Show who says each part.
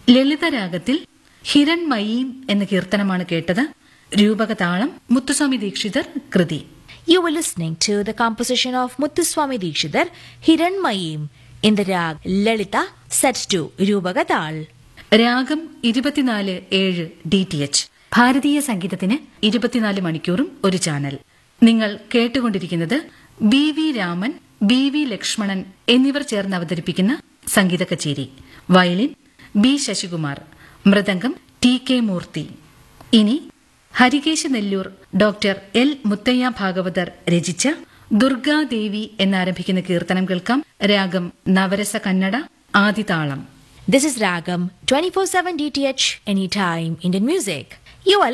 Speaker 1: ലളിതരാഗത്തിൽ ഹിരൺമയീം എന്ന കീർത്തനമാണ് കേട്ടത് രൂപകതാളം മുത്തുസ്വാമി ദീക്ഷിതർ കൃതി
Speaker 2: You were listening to the composition of Muthuswami Dikshidhar Hiranmayim in the rag Lalita set to Rubagatal.
Speaker 1: രാഗം ഇരുപത്തിനാല് ഏഴ് ഡി ടി എച്ച് ഭാരതീയ സംഗീതത്തിന് ഇരുപത്തിനാല് മണിക്കൂറും ഒരു ചാനൽ നിങ്ങൾ കേട്ടുകൊണ്ടിരിക്കുന്നത് B V Raman B V Lakshmanan എന്നിവർ ചേർന്ന് അവതരിപ്പിക്കുന്ന സംഗീത കച്ചേരി വയലിൻ ബി ശശികുമാർ മൃദംഗം ടി കെ മൂർത്തി ഇനി ഹരികേശ് നെല്ലൂർ ഡോക്ടർ എൽ മുത്തയ്യ ഭാഗവതർ രചിച്ച ദുർഗാദേവി എന്നാരംഭിക്കുന്ന കീർത്തനം കേൾക്കാം രാഗം നവരസ Kannada ആദിതാളം
Speaker 2: This is Ragam 24/7 DTH anytime Indian music. You are